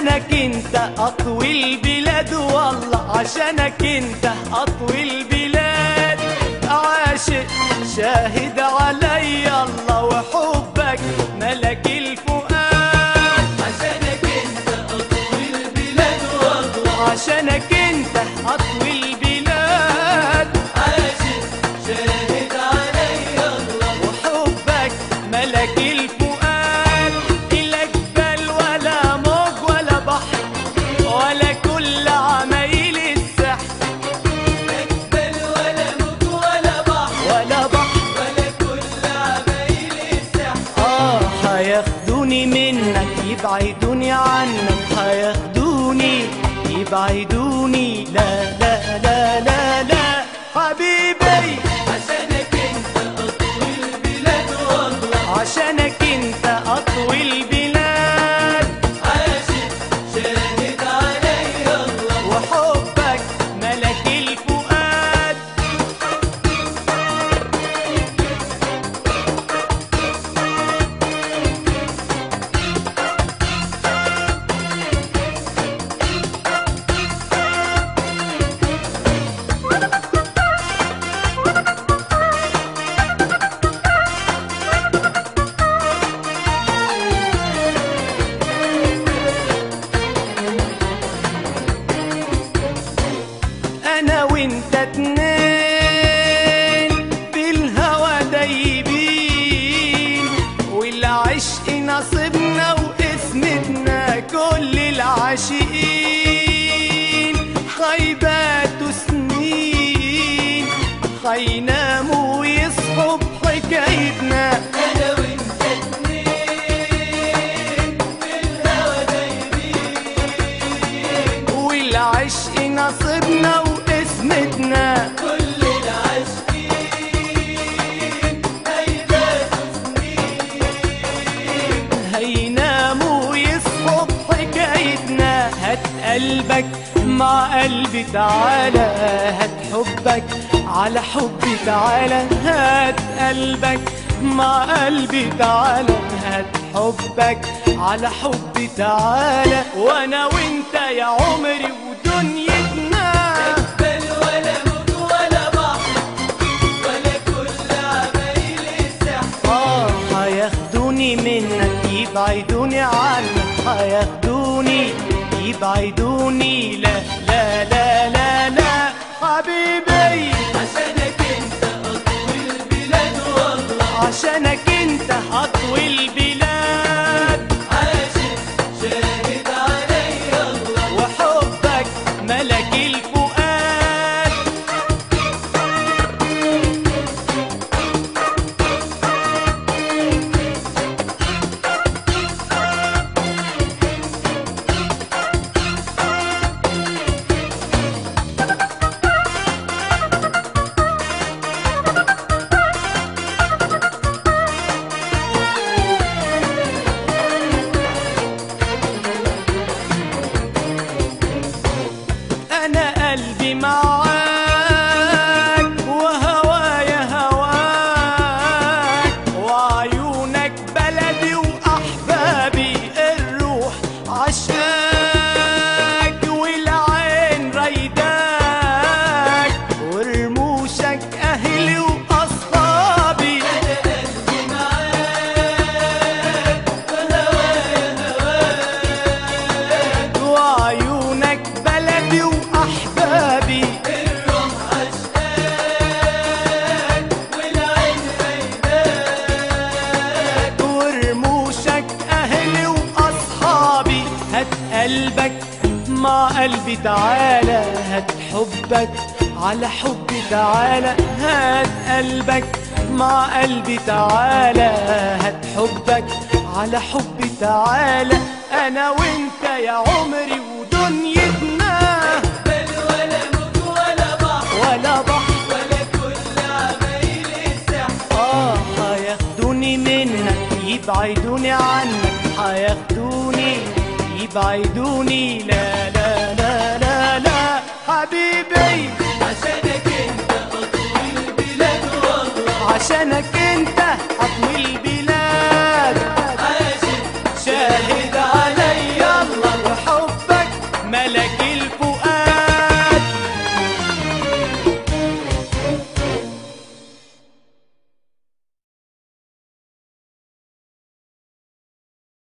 عشانك انت اطوي البلاد والله عشانك انت اطوي البلاد عاشق شاهد علي الله وحبك ملك الفؤاد عشانك انت اطوي البلاد والله عشانك انت اطوي البلاد عاشق شاهد علي الله وحبك ملك الفؤاد إلا جبال ولا موج ولا بحر ولا كل عمايل السحر بل ولا موج ولا بحر ولا بحر ولا كل عمايل السحر آه هياخدوني منك يبعدوني عنك هياخدوني يبعدوني لا لا لا لا لا حبيبي عشانك انت اطوي البلاد والله عشانك انت اطوي البلاد عاشق شاهد علي الله وحبك ملك الفؤاد انا وانت اتنين بالهوى دايبين والعشق نصيبنا وقسمتنا كل العاشقين خيبات سنين هيناموا ويصحوا بحكايتنا انا وانت اتنين بالهوى دايبين والعشق نصيبنا وقسمتنا كل العاشقين هيباتوا سنين هيناموا ويصحوا بحكايتنا هات قلبك مع قلبي تعالى هات حبك على حبي تعالى هات قلبك مع قلبي تعالى هات حبك على حبي تعالى وانا وانت يا عمري ودنيتنا بل ولا موج ولا بحر ولا كل عمايل السحر آه هياخدوني منك يبعدوني عنك هياخدوني يبعدوني لا لا لا لا لا حبيبي عشانك انت اطوي البلاد والله عشانك انت اطوي البلاد عاشق شاهد علي الله وحبك ملك الفؤاد انا قلبي معاك وهوايا هواك وعيونك بلدي واحبابي الروح عشاك والعين ريداك ورموشك اهلي واصحابي انا قلبي معاك وهوايا هواك وعيونك بلدي واحبابي الروح عشقاك والعين بيداك ورموشك اهلي واصحابي هات قلبك مع قلبي تعالى هات حبك على حبي تعالى هات قلبك مع قلبي تعالى هات حبك على حبي تعالى انا وانت يا عمري ودنيتنا بل ولا موج ولا بحر ولا بحر ولا كل عمايل السحر آه هياخدوني منك يبعدوني عنك هياخدوني يبعدوني لا